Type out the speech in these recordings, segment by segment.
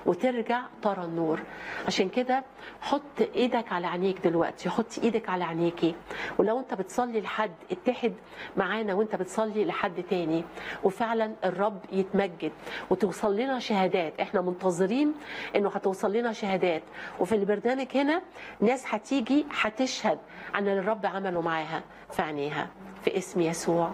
وترجع ترى النور عشان كده حط ايدك على عينيك دلوقتي حط ايدك على عينيكي ولو انت بتصلي لحد اتحد معانا وانت بتصلي لحد تاني وفعلا الرب يتمجد وتوصل لنا شهادات احنا منتظرين انه هتوصل لنا شهادات وفي البرنامج هنا ناس هتيجي هتشهد عن اللي الرب عمله معاها في عينيها في اسم يسوع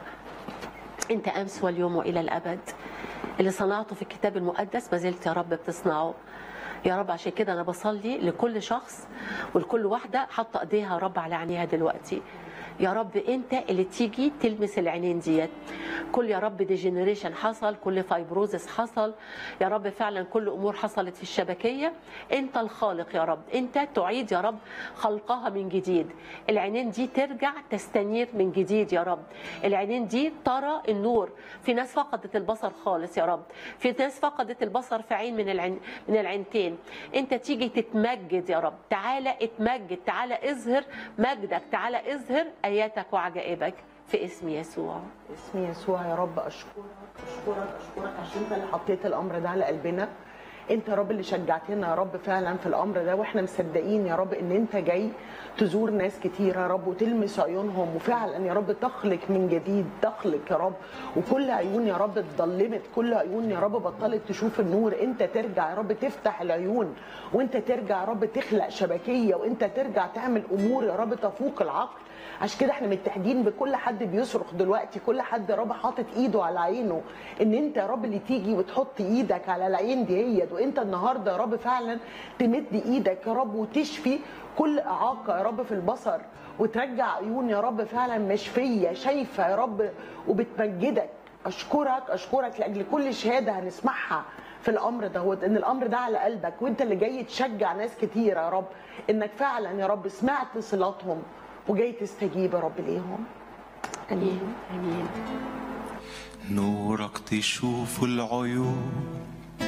انت امس واليوم والى الابد اللي صنعته في الكتاب المقدس ما زلت يا رب بتصنعه يا رب عشان كده انا بصلي لكل شخص ولكل واحده حاطه ايديها يا رب على عينيها دلوقتي يا رب انت اللي تيجي تلمس العينين ديت كل يا رب ديجنريشن حصل كل فايبروزس حصل يا رب فعلا كل امور حصلت في الشبكيه انت الخالق يا رب انت تعيد يا رب خلقها من جديد العينين دي ترجع تستنير من جديد يا رب العينين دي ترى النور في ناس فقدت البصر خالص يا رب في ناس فقدت البصر في عين من العين من العينتين انت تيجي تتمجد يا رب تعالى اتمجد تعالى اظهر مجدك تعالى اظهر اياتك وعجائبك في اسم يسوع اسم يسوع يا رب اشكرك اشكرك اشكرك عشان انت اللي حطيت الامر ده على قلبنا انت يا رب اللي شجعتنا يا رب فعلا في الامر ده واحنا مصدقين يا رب ان انت جاي تزور ناس كتير يا رب وتلمس عيونهم وفعلا يا رب تخلق من جديد تخلق يا رب وكل عيون يا رب اتظلمت كل عيون يا رب بطلت تشوف النور انت ترجع يا رب تفتح العيون وانت ترجع يا رب تخلق شبكيه وانت ترجع تعمل امور يا رب تفوق العقل عشان كده احنا متحدين بكل حد بيصرخ دلوقتي كل حد يا رب حاطط ايده على عينه ان انت يا رب اللي تيجي وتحط ايدك على العين ديت وانت النهارده يا رب فعلا تمد ايدك يا رب وتشفي كل اعاقه يا رب في البصر وترجع عيون يا رب فعلا مشفيه شايفه يا رب وبتمجدك اشكرك اشكرك لاجل كل شهاده هنسمعها في الامر دوت ان الامر ده على قلبك وانت اللي جاي تشجع ناس كتير يا رب انك فعلا يا رب سمعت صلاتهم وجاي تستجيب يا رب ليهم امين امين نورك تشوف العيون